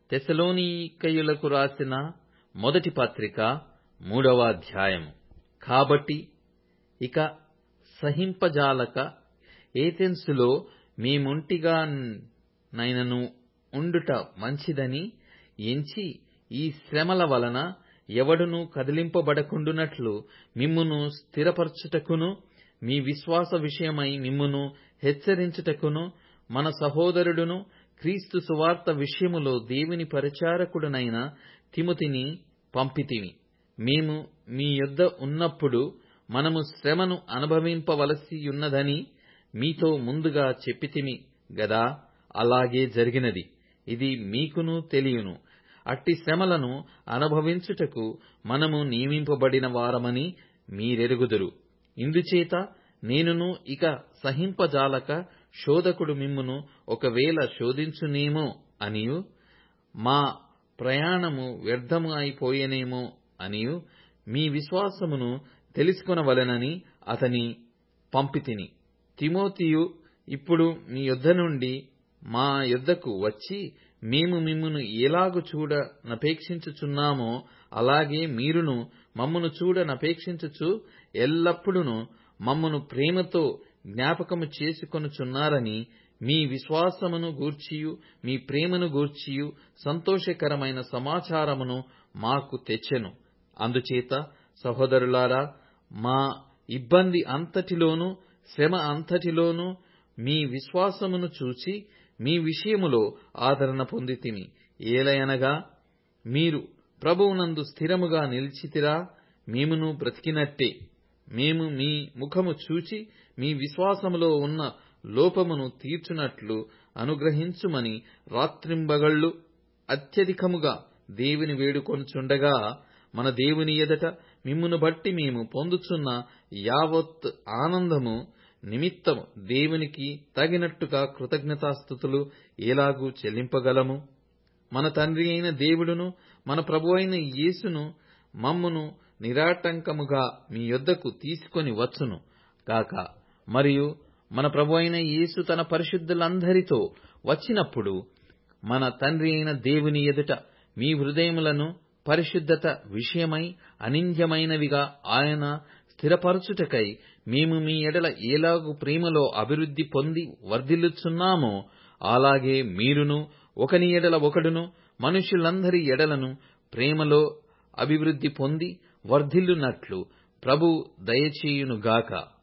తెసలోనికయులకు రాసిన మొదటి పత్రిక మూడవ అధ్యాయము కాబట్టి ఇక సహింపజాలక ఏథెన్సులో మేమొంటిగానైనను ఉండుట మంచిదని ఎంచి ఈ శ్రమల వలన ఎవడునూ కదిలింపబడకుండునట్లు మిమ్మును స్థిరపరచుటకును మీ విశ్వాస విషయమై మిమ్మును హెచ్చరించుటకును మన సహోదరుడును క్రీస్తు సువార్త విషయములో దేవుని పరిచారకుడునైన తిమోతిని పంపితిమి మేము మీ యొద్ద ఉన్నప్పుడు మనము శ్రమను అనుభవింపవలసియున్నదని మీతో ముందుగా చెప్పితిమి గదా అలాగే జరిగినది ఇది మీకును తెలియును అట్టి శ్రమలను అనుభవించుటకు మనము నియమింపబడిన వారమని మీరెరుగుదురు ఇందుచేత నేనును ఇక సహింపజాలక శోధకుడు మిమ్మును ఒకవేళ శోధించునేమో అనియు మా ప్రయాణము వ్యర్థము అయిపోయెనేమో అనియు మీ విశ్వాసమును తెలుసుకొనవలెనని అతని పంపితిని తిమోతియు ఇప్పుడు మీ యొద్ద నుండి మా యొద్దకు వచ్చి మేము మిమ్మును ఎలాగు చూడనపేక్షించుచున్నామో అలాగే మీరును మమ్మును చూడనపేక్షించుచు ఎల్లప్పుడును మమ్మును ప్రేమతో జ్ఞాపకము చేసుకొనుచున్నారని మీ విశ్వాసమును గూర్చియు మీ ప్రేమను గూర్చియు సంతోషకరమైన సమాచారమును మాకు తెచ్చెను అందుచేత సహోదరులారా మా ఇబ్బంది అంతటిలోను శ్రమ అంతటిలోను మీ విశ్వాసమును చూచి మీ విషయములో ఆదరణ పొందితిమి ఏలయనగా మీరు ప్రభువునందు స్థిరముగా నిలిచితిరా మేమును బ్రతికినట్టే మేము మీ ముఖము చూచి మీ విశ్వాసములో ఉన్న లోపమును తీర్చునట్లు అనుగ్రహించుమని రాత్రింబగళ్ళు అత్యధికముగా దేవుని వేడుకొనుచుండగా మన దేవుని ఎదుట మిమ్మును బట్టి మేము పొందుచున్న యావత్ ఆనందము నిమిత్తము దేవునికి తగినట్టుగా కృతజ్ఞతాస్థుతులు ఎలాగూ చెల్లింపగలము మన తండ్రి అయిన దేవుడును మన ప్రభు అయిన యేసును మమ్మును నిరాటంకముగా మీ యొద్దకు తీసుకొని వచ్చును గాక మరియు మన ప్రభు అయిన యేసు తన పరిశుద్ధులందరితో వచ్చినప్పుడు మన తండ్రి అయిన దేవుని ఎదుట మీ హృదయములను పరిశుద్ధత విషయమై అనింద్యమైనవిగా ఆయన స్థిరపరచుటకై మేము మీ ఎడల ఏలాగు ప్రేమలో అభివృద్ధి పొంది వర్ధిల్లుచున్నామో అలాగే మీరును ఒకని ఎడల ఒకడును మనుషులందరి ఎడలను ప్రేమలో అభివృద్ధి పొంది వర్ధిల్లునట్లు ప్రభు దయచేయునుగాక